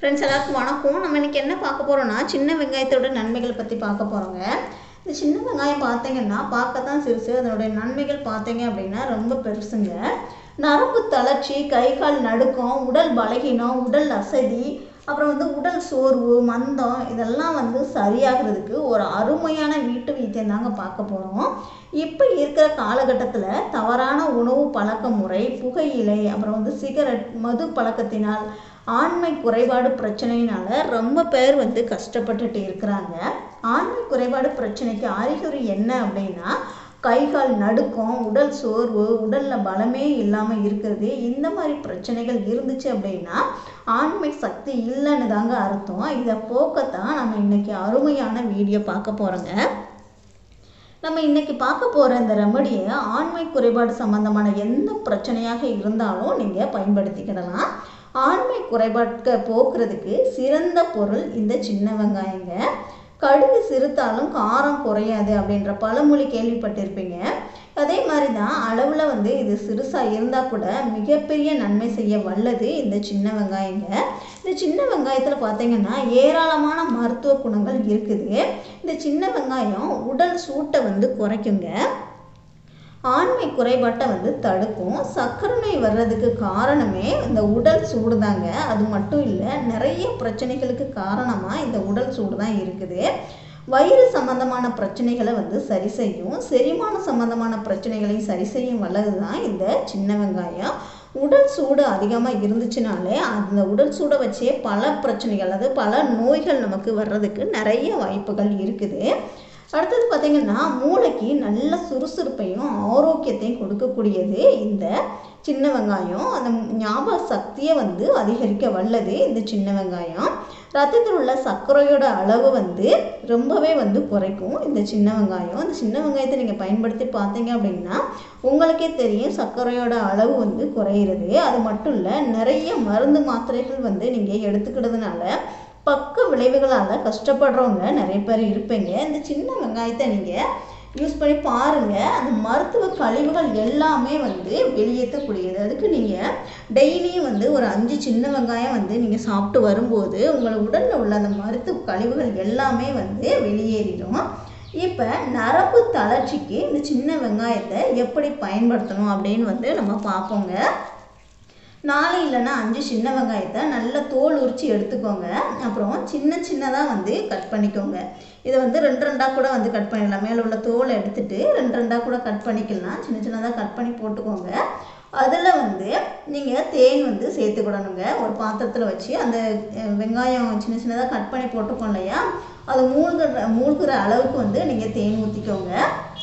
friends எல்லாருக்கும் வணக்கம் நம்ம இன்னைக்கு என்ன பார்க்க போகிறோம்னா சின்ன வெங்காயத்தோட நன்மைகளை பற்றி பார்க்க போகிறோங்க இந்த சின்ன வெங்காயம் பார்த்தீங்கன்னா பார்க்க தான் சிறுசு அதனுடைய நன்மைகள் பார்த்தீங்க அப்படின்னா ரொம்ப பெருசுங்க நரம்பு தளர்ச்சி கை கால் நடுக்கம் உடல் பலகீனம் உடல் அசதி அப்புறம் வந்து உடல் சோர்வு மந்தம் இதெல்லாம் வந்து சரியாகிறதுக்கு ஒரு அருமையான வீட்டு வைத்தியம் தாங்க பார்க்க போகிறோம் இப்போ இருக்கிற காலகட்டத்தில் தவறான உணவு பழக்க முறை புகையிலை அப்புறம் வந்து சிகரெட் மது பழக்கத்தினால் ஆண்மை குறைபாடு பிரச்சனையினால ரொம்ப பேர் வந்து கஷ்டப்பட்டுட்டு இருக்கிறாங்க ஆண்மை குறைபாடு பிரச்சனைக்கு அறிகுறி என்ன அப்படின்னா கை கால் நடுக்கம் உடல் சோர்வு உடலில் பலமே இல்லாமல் இருக்கிறது இந்த மாதிரி பிரச்சனைகள் இருந்துச்சு அப்படின்னா ஆண்மை சக்தி இல்லைன்னு தாங்க அர்த்தம் இதை போக்கத்தான் நம்ம இன்னைக்கு அருமையான வீடியோ பார்க்க போகிறோங்க நம்ம இன்னைக்கு பார்க்க போகிற இந்த ரெமடியை ஆண்மை குறைபாடு சம்பந்தமான எந்த பிரச்சனையாக இருந்தாலும் நீங்கள் பயன்படுத்திக்கிடலாம் ஆண்மை குறைபாட்டை போக்குறதுக்கு சிறந்த பொருள் இந்த சின்ன வெங்காயங்க கடுகு சிறுத்தாலும் காரம் குறையாது அப்படின்ற பழமொழி கேள்விப்பட்டிருப்பீங்க அதே மாதிரி தான் அளவில் வந்து இது சிறுசாக இருந்தால் கூட மிகப்பெரிய நன்மை செய்ய வல்லது இந்த சின்ன வெங்காயங்க இந்த சின்ன வெங்காயத்தில் பார்த்தீங்கன்னா ஏராளமான மருத்துவ குணங்கள் இருக்குது இந்த சின்ன வெங்காயம் உடல் சூட்டை வந்து குறைக்குங்க ஆண்மை குறைபாட்டை வந்து தடுக்கும் சர்க்கரை நோய் வர்றதுக்கு காரணமே இந்த உடல் சூடு தாங்க அது மட்டும் இல்லை நிறைய பிரச்சனைகளுக்கு காரணமாக இந்த உடல் சூடு தான் இருக்குது வயிறு சம்பந்தமான பிரச்சனைகளை வந்து சரி செய்யும் செரிமான சம்பந்தமான பிரச்சனைகளையும் சரி செய்யும் வல்லது தான் இந்த சின்ன வெங்காயம் உடல் சூடு அதிகமாக இருந்துச்சுனாலே அந்த உடல் சூடை வச்சே பல பிரச்சனைகள் அதாவது பல நோய்கள் நமக்கு வர்றதுக்கு நிறைய வாய்ப்புகள் இருக்குது அடுத்தது பார்த்திங்கன்னா மூளைக்கு நல்ல சுறுசுறுப்பையும் ஆரோக்கியத்தையும் கொடுக்கக்கூடியது இந்த சின்ன வெங்காயம் அந்த ஞாபக சக்தியை வந்து அதிகரிக்க வல்லது இந்த சின்ன வெங்காயம் ரத்தத்தில் உள்ள சர்க்கரையோட அளவு வந்து ரொம்பவே வந்து குறைக்கும் இந்த சின்ன வெங்காயம் இந்த சின்ன வெங்காயத்தை நீங்கள் பயன்படுத்தி பார்த்தீங்க அப்படின்னா உங்களுக்கே தெரியும் சர்க்கரையோட அளவு வந்து குறையிறது அது மட்டும் இல்லை நிறைய மருந்து மாத்திரைகள் வந்து நீங்கள் எடுத்துக்கிறதுனால பக்க விளைவுகளால் கஷ்டப்படுறவங்க நிறைய பேர் இருப்பீங்க இந்த சின்ன வெங்காயத்தை நீங்கள் யூஸ் பண்ணி பாருங்கள் அந்த மருத்துவ கழிவுகள் எல்லாமே வந்து வெளியேற்றக்கூடியது அதுக்கு நீங்கள் டெய்லியும் வந்து ஒரு அஞ்சு சின்ன வெங்காயம் வந்து நீங்கள் சாப்பிட்டு வரும்போது உங்கள் உடலில் உள்ள அந்த மருத்துவ கழிவுகள் எல்லாமே வந்து வெளியேறிடும் இப்போ நரம்பு தளர்ச்சிக்கு இந்த சின்ன வெங்காயத்தை எப்படி பயன்படுத்தணும் அப்படின்னு வந்து நம்ம பார்ப்போங்க நாலு இல்லைன்னா அஞ்சு சின்ன வெங்காயத்தை நல்லா தோல் உரித்து எடுத்துக்கோங்க அப்புறம் சின்ன சின்னதாக வந்து கட் பண்ணிக்கோங்க இதை வந்து ரெண்டு ரெண்டாக கூட வந்து கட் பண்ணிடலாம் மேலே உள்ள தோலை எடுத்துட்டு ரெண்டு ரெண்டாக கூட கட் பண்ணிக்கலாம் சின்ன சின்னதாக கட் பண்ணி போட்டுக்கோங்க அதில் வந்து நீங்கள் தேன் வந்து சேர்த்துக்கிடணுங்க ஒரு பாத்திரத்தில் வச்சு அந்த வெங்காயம் சின்ன சின்னதாக கட் பண்ணி போட்டுக்கோம் இல்லையா அது மூழ்கிற மூழ்கிற அளவுக்கு வந்து நீங்கள் தேன் ஊற்றிக்கோங்க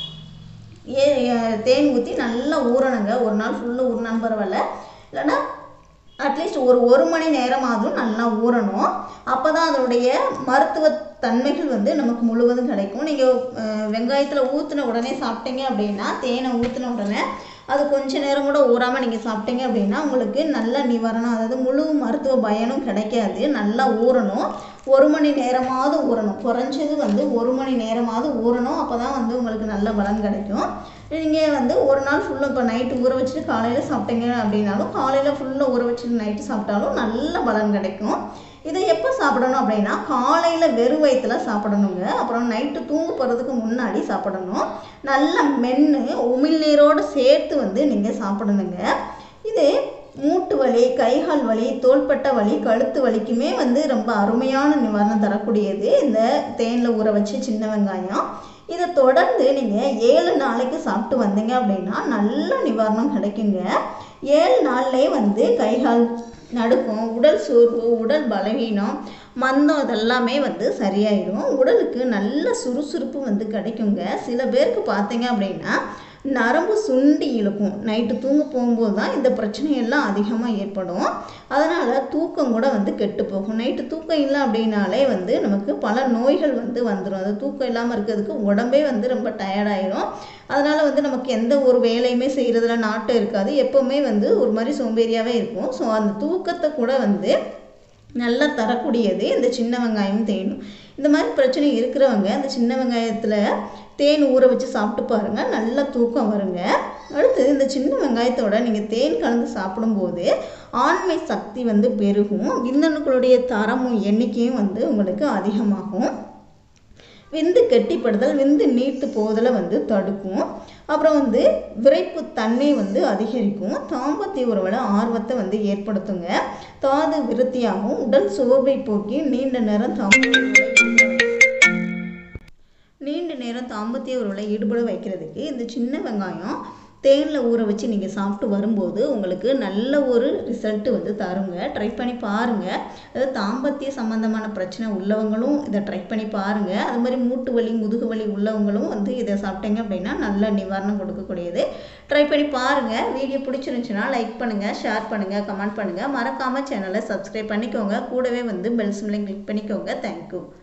ஏ தேன் ஊற்றி நல்லா ஊறணுங்க ஒரு நாள் ஃபுல்லாக ஊறினாலும் பரவாயில்ல இல்லைன்னா அட்லீஸ்ட் ஒரு ஒரு மணி நேரமாகவும் நல்லா ஊறணும் அப்போ தான் அதனுடைய மருத்துவ தன்மைகள் வந்து நமக்கு முழுவதும் கிடைக்கும் நீங்கள் வெங்காயத்தில் ஊற்றின உடனே சாப்பிட்டீங்க அப்படின்னா தேனை ஊற்றின உடனே அது கொஞ்ச நேரம் கூட ஊறாமல் நீங்கள் சாப்பிட்டீங்க அப்படின்னா உங்களுக்கு நல்ல நிவாரணம் அதாவது முழு மருத்துவ பயனும் கிடைக்காது நல்லா ஊறணும் ஒரு மணி நேரமாவது ஊறணும் குறைஞ்சது வந்து ஒரு மணி நேரமாவது ஊறணும் அப்போ தான் வந்து உங்களுக்கு நல்ல பலன் கிடைக்கும் நீங்கள் வந்து ஒரு நாள் ஃபுல்லாக இப்போ நைட்டு ஊற வச்சுட்டு காலையில் சாப்பிட்டீங்க அப்படின்னாலும் காலையில் ஃபுல்லாக ஊற வச்சுட்டு நைட்டு சாப்பிட்டாலும் நல்ல பலன் கிடைக்கும் இதை எப்போ சாப்பிடணும் அப்படின்னா காலையில் வெறும் வயிற்றில் சாப்பிடணுங்க அப்புறம் நைட்டு தூங்க போகிறதுக்கு முன்னாடி சாப்பிடணும் நல்லா மென்று உமிழ்நீரோடு சேர்த்து வந்து நீங்கள் சாப்பிடணுங்க இது மூட்டு வலி கைகால் வலி தோள்பட்ட வலி கழுத்து வலிக்குமே வந்து ரொம்ப அருமையான நிவாரணம் தரக்கூடியது இந்த தேனில் ஊற வச்சு சின்ன வெங்காயம் இதை தொடர்ந்து நீங்கள் ஏழு நாளைக்கு சாப்பிட்டு வந்தீங்க அப்படின்னா நல்ல நிவாரணம் கிடைக்குங்க ஏழு நாள்லேயே வந்து கைகால் நடுக்கும் உடல் சோர்வு உடல் பலவீனம் மந்தம் இதெல்லாமே வந்து சரியாயிடும் உடலுக்கு நல்ல சுறுசுறுப்பு வந்து கிடைக்குங்க சில பேருக்கு பார்த்தீங்க அப்படின்னா நரம்பு சுண்டி இழுக்கும் நைட்டு தூங்க போகும்போது தான் இந்த பிரச்சனையெல்லாம் அதிகமாக ஏற்படும் அதனால் தூக்கம் கூட வந்து கெட்டு போகும் நைட்டு தூக்கம் இல்லை அப்படின்னாலே வந்து நமக்கு பல நோய்கள் வந்து வந்துடும் அது தூக்கம் இல்லாமல் இருக்கிறதுக்கு உடம்பே வந்து ரொம்ப டயர்டாயிரும் அதனால் வந்து நமக்கு எந்த ஒரு வேலையுமே செய்கிறதுல நாட்டம் இருக்காது எப்போவுமே வந்து ஒரு மாதிரி சோம்பேறியாகவே இருக்கும் ஸோ அந்த தூக்கத்தை கூட வந்து நல்லா தரக்கூடியது இந்த சின்ன வெங்காயம் தேனும் இந்த மாதிரி பிரச்சனை இருக்கிறவங்க அந்த சின்ன வெங்காயத்தில் தேன் ஊற வச்சு சாப்பிட்டு பாருங்கள் நல்ல தூக்கம் வருங்க அடுத்து இந்த சின்ன வெங்காயத்தோட நீங்கள் தேன் கலந்து சாப்பிடும்போது ஆண்மை சக்தி வந்து பெருகும் விந்தணுக்களுடைய தரமும் எண்ணிக்கையும் வந்து உங்களுக்கு அதிகமாகும் விந்து கெட்டிப்படுதல் விந்து நீர்த்து போதலை வந்து தடுக்கும் அப்புறம் வந்து விரைப்பு தன்மை வந்து அதிகரிக்கும் தாம்பத்திய உறவில் ஆர்வத்தை வந்து ஏற்படுத்துங்க தாது விருத்தியாகும் உடல் சோர்வை போக்கி நீண்ட நேரம் தாம்பத்திய நீண்ட நேரம் தாம்பத்திய உறவில் ஈடுபட வைக்கிறதுக்கு இந்த சின்ன வெங்காயம் தேனில் ஊற வச்சு நீங்கள் சாப்பிட்டு வரும்போது உங்களுக்கு நல்ல ஒரு ரிசல்ட்டு வந்து தருங்க ட்ரை பண்ணி பாருங்கள் அதாவது தாம்பத்திய சம்மந்தமான பிரச்சனை உள்ளவங்களும் இதை ட்ரை பண்ணி பாருங்கள் அது மாதிரி மூட்டு வலி முதுகு வலி உள்ளவங்களும் வந்து இதை சாப்பிட்டீங்க அப்படின்னா நல்ல நிவாரணம் கொடுக்கக்கூடியது ட்ரை பண்ணி பாருங்கள் வீடியோ பிடிச்சிருந்துச்சுன்னா லைக் பண்ணுங்கள் ஷேர் பண்ணுங்கள் கமெண்ட் பண்ணுங்கள் மறக்காமல் சேனலை சப்ஸ்கிரைப் பண்ணிக்கோங்க கூடவே வந்து பெல் சிம்லையும் கிளிக் பண்ணிக்கோங்க தேங்க்யூ